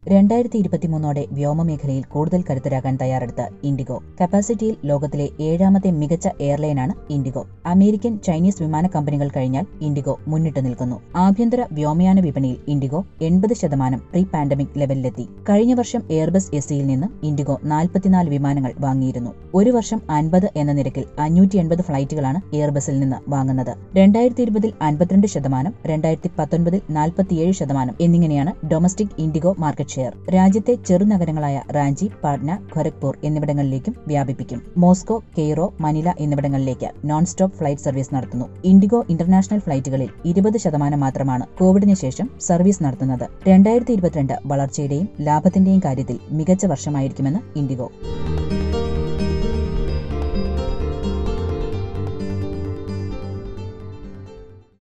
രണ്ടായിരത്തി ഇരുപത്തിമൂന്നോടെ വ്യോമമേഖലയിൽ കൂടുതൽ കരുത്തരാകാൻ തയ്യാറെടുത്ത ഇൻഡിഗോ കപ്പാസിറ്റിയിൽ ലോകത്തിലെ ഏഴാമത്തെ മികച്ച എയർലൈനാണ് ഇൻഡിഗോ അമേരിക്കൻ ചൈനീസ് വിമാന കമ്പനികൾ കഴിഞ്ഞാൽ ഇൻഡിഗോ മുന്നിട്ട് നിൽക്കുന്നു ആഭ്യന്തര വ്യോമയാന വിപണിയിൽ ഇൻഡിഗോ എൺപത് ശതമാനം പ്രീ പാൻഡമിക് ലെവലിലെത്തി കഴിഞ്ഞ വർഷം എയർബസ് എസ് നിന്ന് ഇൻഡിഗോ നാൽപ്പത്തിനാല് വിമാനങ്ങൾ വാങ്ങിയിരുന്നു ഒരു വർഷം അൻപത് എന്ന നിരക്കിൽ അഞ്ഞൂറ്റി എൺപത് ഫ്ലൈറ്റുകളാണ് എയർബസിൽ നിന്ന് വാങ്ങുന്നത് രണ്ടായിരത്തി ഇരുപതിൽ അൻപത്തിരണ്ട് ശതമാനം രണ്ടായിരത്തി പത്തൊൻപതിൽ നാൽപ്പത്തിയേഴ് ശതമാനം എന്നിങ്ങനെയാണ് ഡൊമസ്റ്റിക് ഇൻഡിഗോ മാർക്കറ്റ് ഷെയർ രാജ്യത്തെ ചെറുനഗരങ്ങളായ റാഞ്ചി പാട്ന ഖൊരഗ്പൂർ എന്നിവിടങ്ങളിലേക്കും വ്യാപിപ്പിക്കും മോസ്കോ കെയ്റോ മനില എന്നിവിടങ്ങളിലേക്ക് നോൺ സ്റ്റോപ്പ് ഫ്ലൈറ്റ് സർവീസ് നടത്തുന്നു ഇൻഡിഗോ ഇന്റർനാഷണൽ ഫ്ലൈറ്റുകളിൽ ഇരുപത് ശതമാനം മാത്രമാണ് കോവിഡിന് ശേഷം സർവീസ് നടത്തുന്നത് രണ്ടായിരത്തി ഇരുപത്തിരണ്ട് വളർച്ചയുടെയും ലാഭത്തിന്റെയും കാര്യത്തിൽ മികച്ച വർഷമായിരിക്കുമെന്ന് ഇൻഡിഗോ